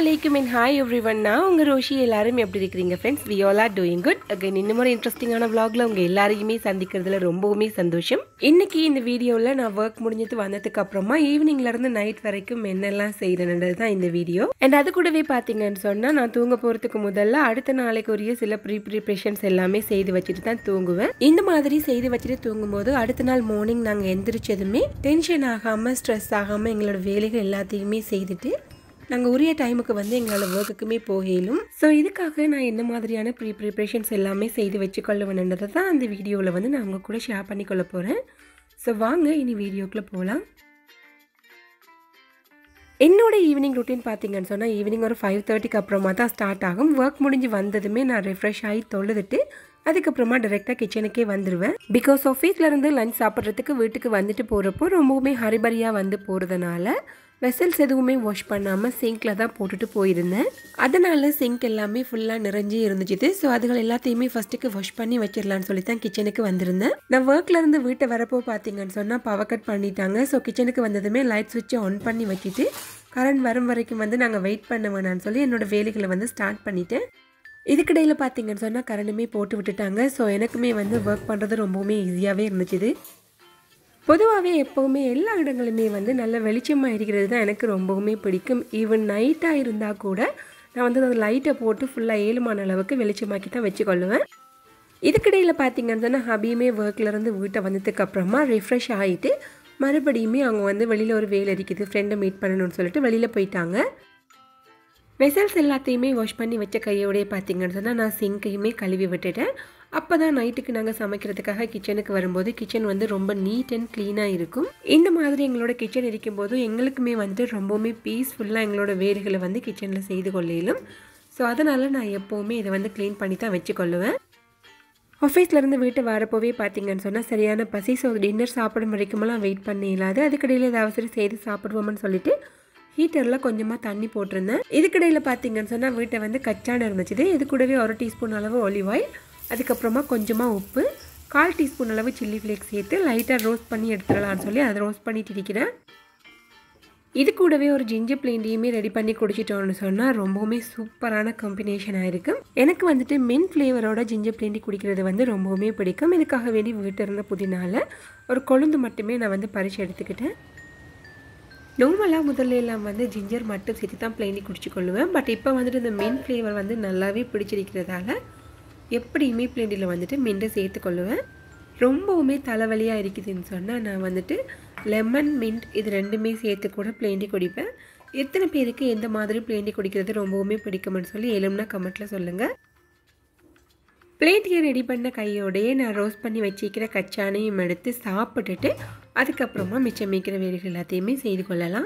அலைக்கும் and hi every one நான் உங்கள் ரோஷி எல்லாரும் எப்படி இருக்கிறீங்க friends we all are doing good again இன்னும் ஒரு இன்ட்ரெஸ்டிங்கான vlogல உங்கள் எல்லாரையுமே சந்திக்கிறதுல ரொம்பவுமே சந்தோஷம் இன்னைக்கு இந்த வீடியோவில் நான் ஒர்க் முடிஞ்சது வந்ததுக்கு அப்புறமா ஈவினிங்ல இருந்து நைட் வரைக்கும் என்னெல்லாம் செய்கிறேன்றது தான் இந்த வீடியோ அண்ட் அது கூடவே பார்த்தீங்கன்னு சொன்னால் நான் தூங்க போகிறதுக்கு முதல்ல அடுத்த நாளைக்குரிய சில ப்ரீ ப்ரிப்ரேஷன்ஸ் எல்லாமே செய்து வச்சுட்டு தான் தூங்குவேன் இந்த மாதிரி செய்து வச்சுட்டு தூங்கும்போது அடுத்த நாள் மார்னிங் நாங்கள் எந்திரிச்சதுமே டென்ஷன் ஆகாமல் ஸ்ட்ரெஸ் ஆகாமல் எங்களோட வேலைகள் எல்லாத்தையுமே செய்துட்டு நாங்கள் உரிய டைமுக்கு வந்து எங்களோட ஒர்க்குக்குமே போகலும் ஸோ இதுக்காக நான் என்ன மாதிரியான ப்ரீ ப்ரிப்ரேஷன்ஸ் எல்லாமே செய்து வச்சுக்கொள்ள வேணுன்றதை தான் அந்த வீடியோவில் வந்து நான் உங்கள் கூட ஷேர் பண்ணிக்கொள்ள போகிறேன் ஸோ வாங்க இனி வீடியோக்குள்ளே போகலாம் என்னோட ஈவினிங் ரொட்டீன் பார்த்தீங்கன்னு சொன்னால் ஈவினிங் ஒரு ஃபைவ் தேர்ட்டிக்கு அப்புறமா தான் ஸ்டார்ட் ஆகும் ஒர்க் முடிஞ்சு வந்ததுமே நான் ரெஃப்ரெஷ் ஆகி தொழுதுட்டு அதுக்கப்புறமா டைரெக்டாக கிச்சனுக்கே வந்துடுவேன் பிகாஸ் ஆஃபீஸ்லேருந்து லஞ்ச் சாப்பிட்றதுக்கு வீட்டுக்கு வந்துட்டு போகிறப்போ ரொம்பவுமே ஹரிபரியாக வந்து போகிறதுனால வெசல்ஸ் எதுவுமே வாஷ் பண்ணாமல் சிங்கில் தான் போட்டுட்டு போயிருந்தேன் அதனால் சிங்க் எல்லாமே ஃபுல்லாக நிறைஞ்சி இருந்துச்சு ஸோ அதுகள் எல்லாத்தையுமே ஃபஸ்ட்டுக்கு வாஷ் பண்ணி வச்சிடலான்னு சொல்லி தான் கிச்சனுக்கு வந்திருந்தேன் நான் ஒர்க்லேருந்து வீட்டை வரப்போ பார்த்தீங்கன்னு சொன்னால் பவர் கட் பண்ணிட்டாங்க ஸோ கிச்சனுக்கு வந்ததுமே லைட் சுவிட்சை ஆன் பண்ணி வச்சுட்டு கரண்ட் வரும் வரைக்கும் வந்து நாங்கள் வெயிட் பண்ண வேணாம்னு சொல்லி என்னோட வேலைகளை வந்து ஸ்டார்ட் பண்ணிட்டேன் இதுக்கிடையில் பார்த்தீங்கன்னு சொன்னால் கரண்டுமே போட்டு விட்டுட்டாங்க ஸோ எனக்குமே வந்து ஒர்க் பண்ணுறது ரொம்பவுமே ஈஸியாகவே இருந்துச்சுது பொதுவாகவே எப்போவுமே எல்லா இடங்களுமே வந்து நல்ல வெளிச்சமாக இருக்கிறது தான் எனக்கு ரொம்பவுமே பிடிக்கும் ஈவன் நைட்டாக இருந்தால் கூட நான் வந்து அந்த லைட்டை போட்டு ஃபுல்லாக ஏழுமான அளவுக்கு வெளிச்சமாக்கி தான் வச்சுக்கொள்ளுவேன் இதுக்கிடையில் பார்த்தீங்கன்னு சொன்னால் ஹபியுமே ஒர்க்லேருந்து வீட்டை வந்ததுக்கு அப்புறமா ரிஃப்ரெஷ் ஆகிட்டு மறுபடியுமே அவங்க வந்து வெளியில் ஒரு வேலை இருக்குது ஃப்ரெண்டை மீட் பண்ணணும்னு சொல்லிட்டு வெளியில் போயிட்டாங்க வெசல்ஸ் எல்லாத்தையுமே வாஷ் பண்ணி வச்ச கையோடய பார்த்தீங்கன்னு சொன்னால் நான் சிங்கையுமே கழுவி விட்டுட்டேன் அப்போ தான் நைட்டுக்கு நாங்கள் சமைக்கிறதுக்காக கிச்சனுக்கு வரும்போது கிச்சன் வந்து ரொம்ப நீட் அண்ட் க்ளீனாக இருக்கும் இந்த மாதிரி எங்களோட கிச்சன் இருக்கும்போது எங்களுக்குமே வந்து ரொம்பவுமே பீஸ்ஃபுல்லாக எங்களோட வேலைகளை வந்து கிச்சனில் செய்து கொள்ளையிலும் ஸோ அதனால் நான் எப்போவுமே இதை வந்து க்ளீன் பண்ணி தான் வச்சுக்கொள்ளுவேன் ஆஃபீஸ்லேருந்து வீட்டு வரப்போவே பார்த்தீங்கன்னு சொன்னால் சரியான பசி ஸோ டின்னர் சாப்பிடும் வரைக்குமெல்லாம் வெயிட் பண்ண இல்லாது அதுக்கடையில் ஏதாவது சரி செய்து சாப்பிடுவோம்னு சொல்லிட்டு ஹீட்டரில் கொஞ்சமாக தண்ணி போட்டிருந்தேன் இதுக்கிடையில் பார்த்தீங்கன்னு சொன்னால் வீட்டை வந்து கச்சான இருந்துச்சு இது கூடவே ஒரு டீஸ்பூன் அளவு ஒலிவ் ஆயில் அதுக்கப்புறமா கொஞ்சமாக உப்பு கால் டீஸ்பூன் அளவு சில்லி ஃப்ளேக்ஸ் சேர்த்து லைட்டாக ரோஸ்ட் பண்ணி எடுத்துடலாம்னு சொல்லி அதை ரோஸ்ட் பண்ணிட்டு இருக்கிறேன் இது கூடவே ஒரு ஜிஞ்சர் பிளேண்டியுமே ரெடி பண்ணி குடிச்சிட்டோம்னு சொன்னால் ரொம்பவுமே சூப்பரான காம்பினேஷனாக இருக்கும் எனக்கு வந்துட்டு மின் ஃப்ளேவரோட ஜிஞ்சர் பிளேண்டி குடிக்கிறது வந்து ரொம்பவுமே பிடிக்கும் இதுக்காக வேண்டி வீட்டில் இருந்த புதினால ஒரு கொழுந்து மட்டுமே நான் வந்து பறித்து எடுத்துக்கிட்டேன் நார்மலாக முதல்ல எல்லாம் வந்து ஜிஞ்சர் மட்டும் சேர்த்து தான் பிளேண்டி குடிச்சிக்கொள்ளுவேன் பட் இப்போ வந்துட்டு இந்த மின் ஃப்ளேவர் வந்து நல்லாவே பிடிச்சிருக்கிறதால எப்படியுமே பிளேண்டியில் வந்துட்டு மின்ட்டை சேர்த்துக்கொள்ளுவேன் ரொம்பவுமே தலைவலியாக இருக்குதுன்னு சொன்னால் நான் வந்துட்டு லெமன் மின்ட் இது ரெண்டுமே சேர்த்து கூட பிளேண்டி குடிப்பேன் எத்தனை பேருக்கு எந்த மாதிரி பிளேண்டி குடிக்கிறது ரொம்பவுமே பிடிக்கும்னு சொல்லி எழும்னா கமெண்ட்டில் சொல்லுங்கள் பிளேட்டியை ரெடி பண்ண கையோடையே நான் ரோஸ்ட் பண்ணி வச்சிக்கிற கச்சானையும் எடுத்து சாப்பிட்டுட்டு அதுக்கப்புறமா மிச்சம் மீக்கிற வேலைகள் எல்லாத்தையுமே செய்து கொள்ளலாம்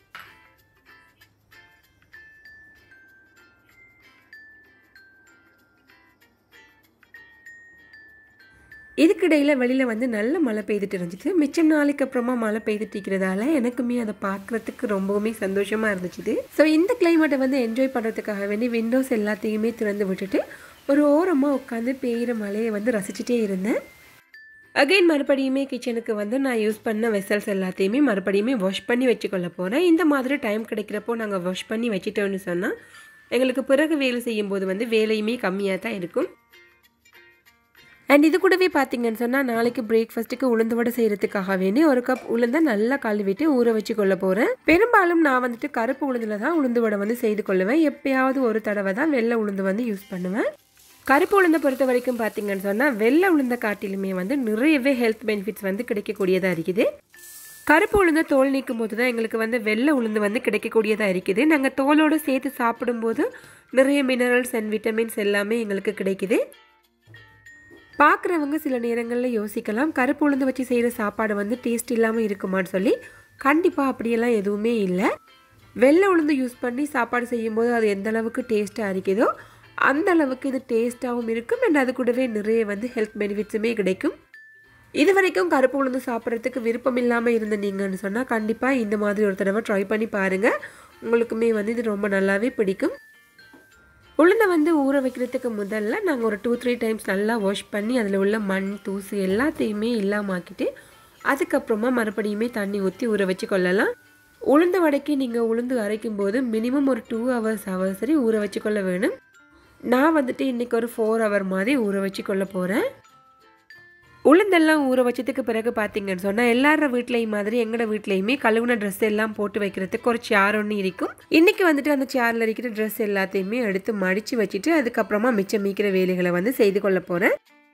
இதுக்கிடையில் வெளியில் வந்து நல்ல மழை பெய்துட்டு இருந்துச்சு மிச்சம் நாளைக்கு அப்புறமா மழை பெய்துட்டு இருக்கிறதால எனக்குமே அதை பார்க்குறதுக்கு ரொம்பவுமே சந்தோஷமாக இருந்துச்சு ஸோ இந்த கிளைமேட்டை வந்து என்ஜாய் பண்ணுறதுக்காக வேண்டி விண்டோஸ் எல்லாத்தையுமே திறந்து விட்டுட்டு ஒரு ஓரமாக உட்காந்து பெய்கிற மழையை வந்து ரசிச்சுட்டே இருந்தேன் அகைன் மறுபடியுமே கிச்சனுக்கு வந்து நான் யூஸ் பண்ண வெசல்ஸ் எல்லாத்தையுமே மறுபடியுமே வாஷ் பண்ணி வச்சுக்கொள்ள போகிறேன் இந்த மாதிரி டைம் கிடைக்கிறப்போ நாங்கள் வாஷ் பண்ணி வச்சுட்டோம்னு சொன்னால் எங்களுக்கு பிறகு வேலை செய்யும்போது வந்து வேலையுமே கம்மியாக தான் இருக்கும் அண்ட் இது கூடவே பார்த்தீங்கன்னு சொன்னால் நாளைக்கு பிரேக்ஃபாஸ்ட்டுக்கு உளுந்து வடை செய்கிறதுக்காக வேண்டி ஒரு கப் உளுந்தை நல்லா கழுவிட்டு ஊற வச்சு கொள்ள போகிறேன் பெரும்பாலும் நான் வந்துட்டு கருப்பு உளுந்தில் தான் உளுந்து வடை வந்து செய்து கொள்ளுவேன் எப்பயாவது ஒரு தடவை தான் வெள்ளை உளுந்து வந்து யூஸ் பண்ணுவேன் கருப்பு உளுந்தை பொறுத்த வரைக்கும் பார்த்தீங்கன்னு சொன்னால் வெள்ளை உளுந்த காட்டிலுமே வந்து நிறையவே ஹெல்த் பெனிஃபிட்ஸ் வந்து கிடைக்கக்கூடியதாக இருக்குது கருப்பு உளுந்த தோல் நீக்கும் போது தான் எங்களுக்கு வந்து வெள்ளை உளுந்து வந்து கிடைக்கக்கூடியதாக இருக்குது நாங்கள் தோலோடு சேர்த்து சாப்பிடும்போது நிறைய மினரல்ஸ் அண்ட் விட்டமின்ஸ் எல்லாமே எங்களுக்கு கிடைக்குது பார்க்குறவங்க சில நேரங்களில் யோசிக்கலாம் கருப்பு உளுந்து வச்சு செய்கிற சாப்பாடு வந்து டேஸ்ட் இல்லாமல் இருக்குமான்னு சொல்லி கண்டிப்பாக அப்படியெல்லாம் எதுவுமே இல்லை வெள்ளை உளுந்து யூஸ் பண்ணி சாப்பாடு செய்யும்போது அது எந்த அளவுக்கு டேஸ்ட்டாக இருக்குதோ அந்த அளவுக்கு இது டேஸ்ட்டாகவும் இருக்கும் அண்ட் அது கூடவே நிறைய வந்து ஹெல்த் பெனிஃபிட்ஸுமே கிடைக்கும் இது வரைக்கும் கருப்பு உளுந்து சாப்பிட்றதுக்கு விருப்பம் இல்லாமல் இருந்த நீங்கன்னு சொன்னால் கண்டிப்பாக இந்த மாதிரி ஒரு தடவை ட்ரை பண்ணி பாருங்கள் உங்களுக்குமே வந்து இது ரொம்ப நல்லாவே பிடிக்கும் உளுந்தை வந்து ஊற வைக்கிறதுக்கு முதல்ல நாங்கள் ஒரு டூ த்ரீ டைம்ஸ் நல்லா வாஷ் பண்ணி அதில் உள்ள மண் தூசு எல்லாத்தையுமே இல்லாமாக்கிட்டு அதுக்கப்புறமா மறுபடியுமே தண்ணி ஊற்றி ஊற வச்சு கொள்ளலாம் உளுந்து வடைக்கு நீங்கள் உளுந்து அரைக்கும் போது மினிமம் ஒரு டூ ஹவர்ஸ் ஹவர்ஸ் சரி ஊற வச்சுக்கொள்ள வேணும் நான் வந்துட்டு இன்றைக்கி ஒரு ஃபோர் ஹவர் மாதிரி ஊற வச்சு கொள்ள போகிறேன் உளுந்தெல்லாம் ஊற வச்சதுக்கு பிறகு பார்த்தீங்கன்னு சொன்னால் எல்லார வீட்லேயும் மாதிரி எங்களோட வீட்லேயுமே கழுவுன ட்ரெஸ் எல்லாம் போட்டு வைக்கிறதுக்கு ஒரு சேர் ஒன்று இருக்கும் இன்றைக்கி வந்துட்டு அந்த சேரில் இருக்கிற ட்ரெஸ் எல்லாத்தையுமே எடுத்து மடித்து வச்சுட்டு அதுக்கப்புறமா மிச்சம் மீக்கிற வேலைகளை வந்து செய்து கொள்ள போகிறேன்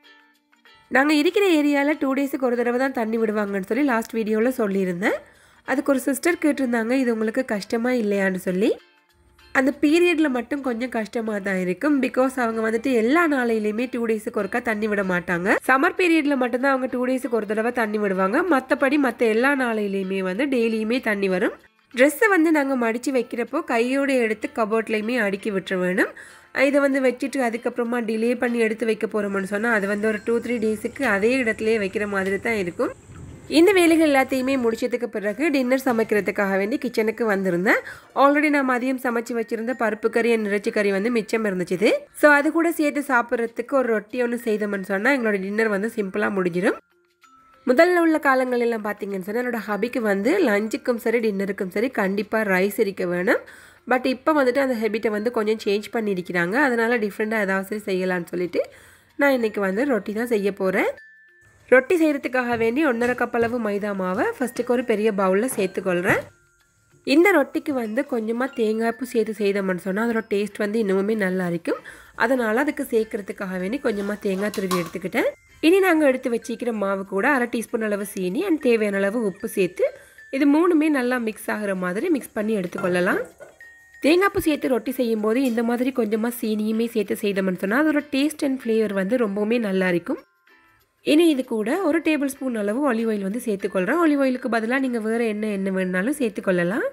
நாங்கள் இருக்கிற ஏரியாவில் டூ டேஸுக்கு ஒரு தடவை தான் தண்ணி விடுவாங்கன்னு சொல்லி லாஸ்ட் வீடியோவில் சொல்லியிருந்தேன் அதுக்கு ஒரு சிஸ்டர் கேட்டிருந்தாங்க இது உங்களுக்கு கஷ்டமாக இல்லையான்னு சொல்லி அந்த பீரியடில் மட்டும் கொஞ்சம் கஷ்டமாக தான் இருக்கும் பிகாஸ் அவங்க வந்துட்டு எல்லா நாளையிலையுமே டூ டேஸுக்கு ஒருக்கா தண்ணி விட மாட்டாங்க சம்மர் பீரியடில் மட்டும்தான் அவங்க டூ டேஸுக்கு ஒரு தடவை தண்ணி விடுவாங்க மற்றபடி மற்ற எல்லா நாளையிலையுமே வந்து டெய்லியுமே தண்ணி வரும் ட்ரெஸ்ஸை வந்து நாங்கள் மடித்து வைக்கிறப்போ கையோடு எடுத்து கபோர்ட்லேயுமே அடுக்கி விட்டுற வேணும் இதை வந்து வச்சுட்டு அதுக்கப்புறமா டிலே பண்ணி எடுத்து வைக்க போகிறோம்னு சொன்னால் அது வந்து ஒரு டூ த்ரீ டேஸுக்கு அதே இடத்துலையே வைக்கிற மாதிரி தான் இருக்கும் இந்த வேலைகள் எல்லாத்தையுமே முடிச்சதுக்கு பிறகு டின்னர் சமைக்கிறதுக்காக வேண்டி கிச்சனுக்கு வந்திருந்தேன் ஆல்ரெடி நான் மதியம் சமைச்சு வச்சுருந்த பருப்பு கறி அண்ட் இறைச்சி கறி வந்து மிச்சம் இருந்துச்சு ஸோ அது கூட சேர்த்து சாப்பிட்றதுக்கு ஒரு ரொட்டி ஒன்று செய்தோம்னு சொன்னால் எங்களோட டின்னர் வந்து சிம்பிளாக முடிஞ்சிடும் முதல்ல உள்ள காலங்கள் எல்லாம் பார்த்தீங்கன்னு சொன்னால் என்னோட ஹபிக்கு வந்து லஞ்சுக்கும் சரி டின்னருக்கும் சரி கண்டிப்பாக ரைஸ் இருக்க வேணும் பட் இப்போ வந்துட்டு அந்த ஹெபிட்டை வந்து கொஞ்சம் சேஞ்ச் பண்ணியிருக்கிறாங்க அதனால் டிஃப்ரெண்ட்டாக ஏதாவது சரி செய்யலான்னு சொல்லிட்டு நான் இன்றைக்கி வந்து ரொட்டி தான் செய்ய போகிறேன் ரொட்டி செய்கிறதுக்காக வேண்டி ஒன்றரை கப் அளவு மைதா மாவை ஃபஸ்ட்டுக்கு ஒரு பெரிய பவுலில் சேர்த்துக்கொள்கிறேன் இந்த ரொட்டிக்கு வந்து கொஞ்சமாக தேங்காய்ப்பு சேர்த்து செய்தோம்னு சொன்னால் அதோட டேஸ்ட் வந்து இன்னுமே நல்லா இருக்கும் அதனால் அதுக்கு சேர்க்கறதுக்காக வேண்டி கொஞ்சமாக தேங்காய் துருவி எடுத்துக்கிட்டேன் இனி நாங்கள் எடுத்து வச்சிக்கிற மாவு கூட அரை டீஸ்பூன் அளவு சீனி அண்ட் தேவையான அளவு உப்பு சேர்த்து இது மூணுமே நல்லா மிக்ஸ் ஆகிற மாதிரி மிக்ஸ் பண்ணி எடுத்துக்கொள்ளலாம் தேங்காய்ப்பு சேர்த்து ரொட்டி செய்யும்போது இந்த மாதிரி கொஞ்சமாக சீனியுமே சேர்த்து செய்தோம்னு சொன்னால் அதோட டேஸ்ட் அண்ட் ஃப்ளேவர் வந்து ரொம்பவுமே நல்லா இருக்கும் இனி இது கூட ஒரு டேபிள் ஸ்பூன் அளவு ஆலிவ் ஆயில் வந்து சேர்த்துக்கொள்கிறேன் ஆலிவ் ஆயிலுக்கு பதிலாக நீங்கள் வேறு என்ன எண்ணெய் வேணுனாலும் சேர்த்துக்கொள்ளலாம்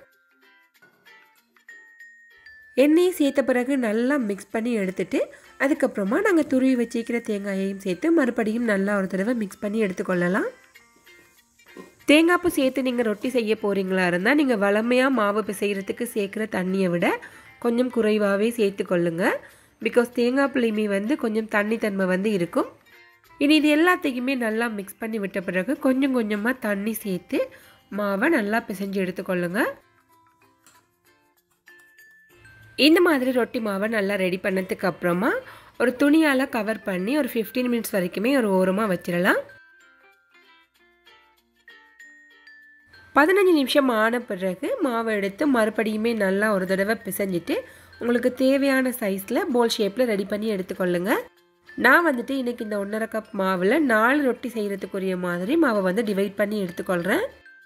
எண்ணெயை சேர்த்த பிறகு நல்லா மிக்ஸ் பண்ணி எடுத்துட்டு அதுக்கப்புறமா நாங்கள் துருவி வச்சிக்கிற தேங்காயையும் சேர்த்து மறுபடியும் நல்லா ஒரு தடவை மிக்ஸ் பண்ணி எடுத்துக்கொள்ளலாம் தேங்காய்ப்பு சேர்த்து நீங்கள் ரொட்டி செய்ய போகிறீங்களா இருந்தால் நீங்கள் வளமையாக மாவு பிசைகிறதுக்கு சேர்க்குற தண்ணியை விட கொஞ்சம் குறைவாகவே சேர்த்துக்கொள்ளுங்க பிகாஸ் தேங்காய்ப்புலையுமே வந்து கொஞ்சம் தண்ணி தன்மை வந்து இருக்கும் இனி இது எல்லாத்தையுமே நல்லா மிக்ஸ் பண்ணி விட்ட பிறகு கொஞ்சம் கொஞ்சமாக தண்ணி சேர்த்து மாவை நல்லா பிசைஞ்சு எடுத்துக்கொள்ளுங்க இந்த மாதிரி ரொட்டி மாவை நல்லா ரெடி பண்ணதுக்கு அப்புறமா ஒரு துணியால் கவர் பண்ணி ஒரு ஃபிஃப்டீன் மினிட்ஸ் வரைக்குமே ஒரு ஓரமாக வச்சிடலாம் பதினஞ்சு நிமிஷம் ஆன பிறகு மாவை எடுத்து மறுபடியுமே நல்லா ஒரு தடவை பிசைஞ்சிட்டு உங்களுக்கு தேவையான சைஸில் போல் ஷேப்பில் ரெடி பண்ணி எடுத்துக்கொள்ளுங்க நான் வந்துட்டு இன்றைக்கி இந்த ஒன்றரை கப் மாவில் நாலு ரொட்டி செய்கிறதுக்குரிய மாதிரி மாவை வந்து டிவைட் பண்ணி எடுத்துக்கொள்கிறேன்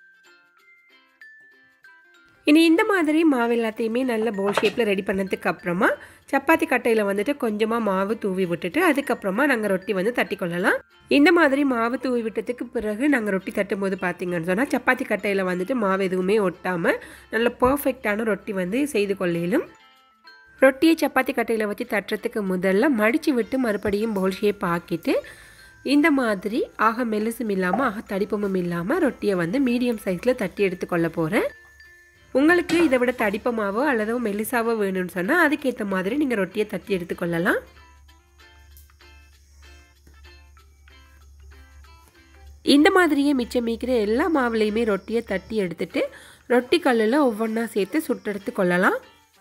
இனி இந்த மாதிரி மாவு எல்லாத்தையுமே நல்ல போல் ஷேப்பில் ரெடி பண்ணதுக்கு அப்புறமா சப்பாத்தி கட்டையில் வந்துட்டு கொஞ்சமாக மாவு தூவி விட்டுட்டு அதுக்கப்புறமா நாங்கள் ரொட்டி வந்து தட்டி கொள்ளலாம் இந்த மாதிரி மாவு தூவி விட்டதுக்கு பிறகு நாங்கள் ரொட்டி தட்டும் போது பார்த்தீங்கன்னு சொன்னால் சப்பாத்தி கட்டையில் வந்துட்டு மாவு எதுவுமே ஒட்டாமல் நல்ல பர்ஃபெக்டான ரொட்டி வந்து செய்து கொள்ளையிலும் ரொட்டியை சப்பாத்தி கட்டையில் வச்சு தட்டுறதுக்கு முதல்ல மடித்து விட்டு மறுபடியும் போல் ஷேப் ஆக்கிட்டு இந்த மாதிரி ஆக மெல்லுசும் இல்லாமல் ஆக தடிப்பமும் இல்லாமல் ரொட்டியை வந்து மீடியம் சைஸில் தட்டி எடுத்துக்கொள்ள போகிறேன் உங்களுக்கு இதை விட தடிப்பமாவோ அல்லது மெலிசாவோ வேணும்னு சொன்னால் அதுக்கேற்ற மாதிரி நீங்கள் ரொட்டியை தட்டி எடுத்துக்கொள்ளலாம் இந்த மாதிரியே மிச்சம் மீக்கிற எல்லா மாவுலேயுமே ரொட்டியை தட்டி எடுத்துட்டு ரொட்டி கல்லில் ஒவ்வொன்றா சேர்த்து சுட்டெடுத்து கொள்ளலாம்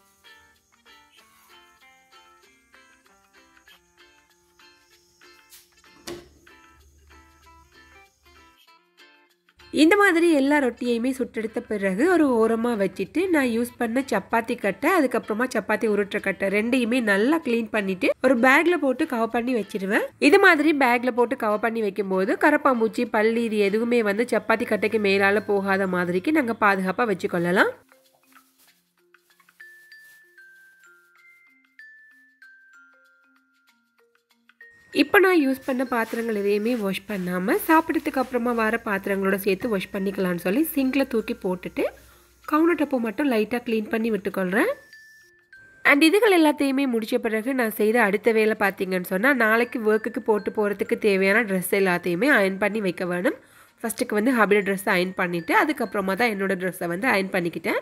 இந்த மாதிரி எல்லா ரொட்டியையுமே சுட்டெடுத்த பிறகு ஒரு ஓரமாக வச்சுட்டு நான் யூஸ் பண்ண சப்பாத்தி கட்டை அதுக்கப்புறமா சப்பாத்தி உருட்டுற கட்டை ரெண்டையுமே நல்லா க்ளீன் பண்ணிட்டு ஒரு பேக்ல போட்டு கவர் பண்ணி வச்சிருவேன் இது மாதிரி பேக்ல போட்டு கவர் பண்ணி வைக்கும்போது கரப்பாம்பூச்சி பள்ளி இது எதுவுமே வந்து சப்பாத்தி கட்டைக்கு மேலால போகாத மாதிரிக்கு நாங்கள் பாதுகாப்பாக வச்சுக்கொள்ளலாம் இப்போ நான் யூஸ் பண்ண பாத்திரங்கள் எதையுமே வாஷ் பண்ணாமல் சாப்பிட்டதுக்கு அப்புறமா வர பாத்திரங்களோட சேர்த்து வாஷ் பண்ணிக்கலாம்னு சொல்லி சிங்கில் தூக்கி போட்டுட்டு கவுண்டர் டப்பை மட்டும் லைட்டாக க்ளீன் பண்ணி விட்டுக்கொள்கிறேன் அண்ட் இதுகள் எல்லாத்தையுமே முடித்த பிறகு நான் செய்த அடுத்த வேலை பார்த்தீங்கன்னு சொன்னால் நாளைக்கு ஒர்க்குக்கு போட்டு போகிறதுக்கு தேவையான ட்ரெஸ் எல்லாத்தையுமே அயன் பண்ணி வைக்க வேணும் ஃபஸ்ட்டுக்கு வந்து ஹபியோட ட்ரெஸ்ஸை அயன் பண்ணிவிட்டு அதுக்கப்புறமா தான் என்னோடய ட்ரெஸ்ஸை வந்து அயன் பண்ணிக்கிட்டேன்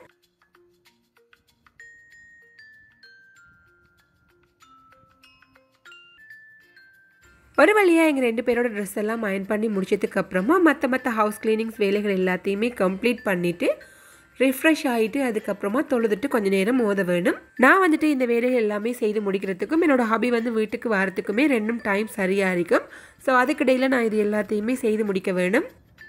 ஒரு வழியாக எங்கள் ரெண்டு பேரோட ட்ரெஸ் எல்லாம் அயன் பண்ணி முடிச்சதுக்கு அப்புறமா மற்ற மற்ற ஹவுஸ் க்ளீனிங்ஸ் வேலைகள் எல்லாத்தையுமே கம்ப்ளீட் பண்ணிவிட்டு ரிஃப்ரெஷ் ஆகிட்டு அதுக்கப்புறமா தொழுதுட்டு கொஞ்ச நேரம் மோத வேணும் நான் வந்துட்டு இந்த வேலைகள் எல்லாமே செய்து முடிக்கிறதுக்கும் என்னோட ஹாபி வந்து வீட்டுக்கு வரத்துக்குமே ரெண்டும் டைம் சரியாக இருக்கும் ஸோ அதுக்கிடையில் நான் இது எல்லாத்தையுமே செய்து முடிக்க வேணும்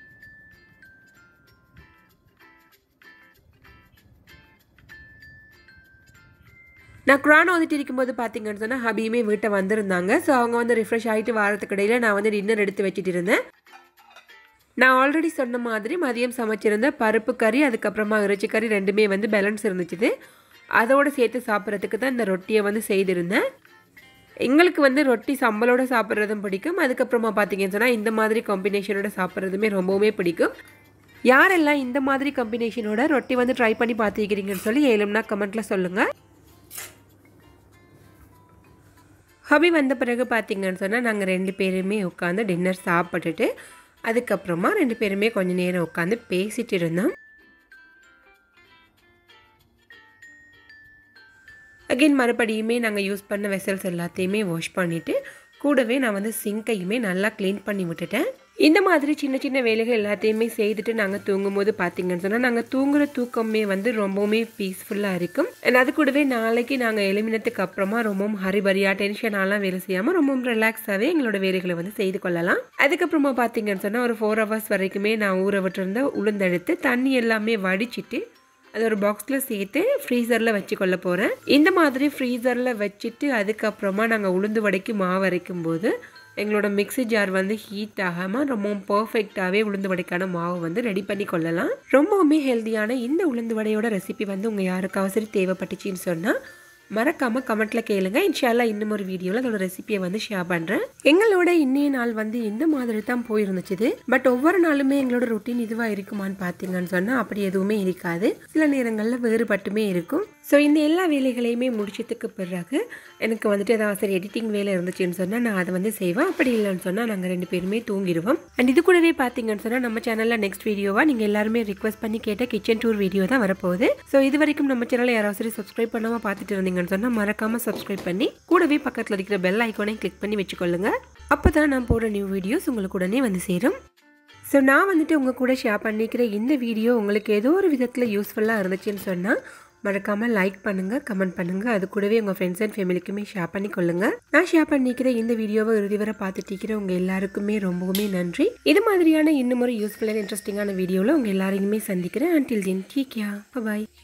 நான் குரான் ஓதிட்டு இருக்கும்போது பார்த்தீங்கன்னு சொன்னால் ஹபியுமே வீட்டை வந்திருந்தாங்க ஸோ அவங்க வந்து ரிஃப்ரெஷ் ஆகிட்டு வாரத்துக்கு இடையில நான் வந்து டின்னர் எடுத்து வச்சுட்டு இருந்தேன் நான் ஆல்ரெடி சொன்ன மாதிரி மதியம் சமைச்சிருந்த பருப்பு கறி அதுக்கப்புறமா இறைச்சி கறி ரெண்டுமே வந்து பேலன்ஸ் இருந்துச்சு அதோடு சேர்த்து சாப்பிட்றதுக்கு தான் இந்த ரொட்டியை வந்து செய்திருந்தேன் எங்களுக்கு வந்து ரொட்டி சம்பளோட சாப்பிட்றதும் பிடிக்கும் அதுக்கப்புறமா பார்த்தீங்கன்னு சொன்னால் இந்த மாதிரி காம்பினேஷனோட சாப்பிட்றதுமே ரொம்பவுமே பிடிக்கும் யாரெல்லாம் இந்த மாதிரி காம்பினேஷனோட ரொட்டி வந்து ட்ரை பண்ணி பார்த்துக்கிறீங்கன்னு சொல்லி ஏழும்னா கமெண்ட்டில் சொல்லுங்கள் ஹபி வந்த பிறகு பார்த்தீங்கன்னு சொன்னால் நாங்கள் ரெண்டு பேருமே உட்காந்து டின்னர் சாப்பிட்டுட்டு அதுக்கப்புறமா ரெண்டு பேருமே கொஞ்ச நேரம் உட்காந்து பேசிட்டு இருந்தோம் அகெயின் மறுபடியுமே நாங்கள் யூஸ் பண்ண வெசல்ஸ் எல்லாத்தையுமே வாஷ் பண்ணிவிட்டு கூடவே நான் வந்து சிங்கையுமே நல்லா க்ளீன் பண்ணி விட்டுட்டேன் இந்த மாதிரி சின்ன சின்ன வேலைகள் எல்லாத்தையுமே செய்துட்டு நாங்கள் தூங்கும்போது பார்த்தீங்கன்னு சொன்னால் நாங்கள் தூங்குற தூக்கமே வந்து ரொம்பவுமே பீஸ்ஃபுல்லாக இருக்கும் அண்ட் அது கூடவே நாளைக்கு நாங்கள் எழுமினத்துக்கு அப்புறமா ரொம்பவும் ஹரிபரியாக டென்ஷனாலாம் வேலை செய்யாமல் ரொம்பவும் ரிலாக்ஸாகவே எங்களோட வேலைகளை வந்து செய்து கொள்ளலாம் அதுக்கப்புறமா பார்த்தீங்கன்னு சொன்னால் ஒரு ஃபோர் ஹவர்ஸ் வரைக்குமே நான் ஊற விட்டுருந்த உளுந்தெடுத்து தண்ணி எல்லாமே வடிச்சிட்டு அது ஒரு பாக்ஸில் சேர்த்து ஃப்ரீசரில் வச்சு கொள்ள போகிறேன் இந்த மாதிரி ஃப்ரீசரில் வச்சுட்டு அதுக்கப்புறமா நாங்கள் உளுந்து வடைக்கு மாவு அரைக்கும் போது எங்களோட மிக்ஸி ஜார் வந்து ஹீட் ஆகாமல் ரொம்பவும் பர்ஃபெக்டாகவே உளுந்து வடைக்கான மாவு வந்து ரெடி பண்ணி கொள்ளலாம் ரொம்பவுமே ஹெல்த்தியான இந்த உளுந்து வடையோட ரெசிபி வந்து உங்கள் யாருக்காவது சரி தேவைப்பட்டுச்சின்னு சொன்னால் மறக்காமல் கமெண்ட்டில் கேளுங்க இன்ஷால்லா இன்னும் ஒரு வீடியோவில் அதோட ரெசிபியை வந்து ஷேர் பண்ணுறேன் எங்களோட இன்னைய நாள் வந்து இந்த மாதிரி தான் போயிருந்துச்சு பட் ஒவ்வொரு நாளுமே எங்களோட ரொட்டீன் இதுவாக இருக்குமான்னு பார்த்தீங்கன்னு சொன்னால் அப்படி எதுவுமே இருக்காது சில நேரங்களில் வேறுபட்டுமே இருக்கும் ஸோ இந்த எல்லா வேலைகளையுமே முடிச்சதுக்கு பிறகு எனக்கு வந்துட்டு ஏதாவது சரி எடிட்டிங் வேலை இருந்துச்சுன்னு சொன்னால் நான் அதை வந்து செய்வேன் அப்படி இல்லைன்னு சொன்னால் நாங்கள் ரெண்டு பேருமே தூங்கிடுவோம் அண்ட் இது கூடவே பார்த்தீங்கன்னு சொன்னால் நம்ம சேனலில் நெக்ஸ்ட் வீடியோவாக நீங்கள் எல்லாருமே ரிக்வஸ்ட் பண்ணி கேட்ட கிச்சன் டூர் வீடியோ தான் வரப்போகுது ஸோ இது வரைக்கும் நம்ம சேனலை யாராவது சரி சப்ஸ்கிரைப் பண்ணாமல் பார்த்துட்டு இருந்தீங்கன்னு சொன்னால் மறக்காமல் சப்ஸ்கிரைப் பண்ணி கூடவே பக்கத்தில் இருக்கிற பெல் ஐக்கானை கிளிக் பண்ணி வச்சுக்கொள்ளுங்க அப்போ தான் நான் போடுற நியூ வீடியோஸ் உங்களுக்கு உடனே வந்து சேரும் ஸோ நான் வந்துட்டு உங்கள் கூட ஷேர் பண்ணிக்கிற இந்த வீடியோ உங்களுக்கு ஏதோ ஒரு விதத்தில் யூஸ்ஃபுல்லாக இருந்துச்சுன்னு சொன்னால் மறக்காமல் லைக் பண்ணுங்கள் கமெண்ட் பண்ணுங்கள் அது கூடவே உங்கள் ஃப்ரெண்ட்ஸ் அண்ட் ஃபேமிலிக்குமே ஷேர் பண்ணி கொள்ளுங்கள் நான் ஷேர் பண்ணிக்கிற இந்த வீடியோவை இறுதி வரை பார்த்துட்டு இருக்கிற உங்கள் எல்லாருக்குமே ரொம்பவுமே நன்றி இது மாதிரியான இன்னும் ஒரு யூஸ்ஃபுல்லான இன்ட்ரெஸ்டிங்கான வீடியோவில் உங்கள் எல்லாரையுமே சந்திக்கிறேன் அன்டில் தென் டீக்கியா பாய்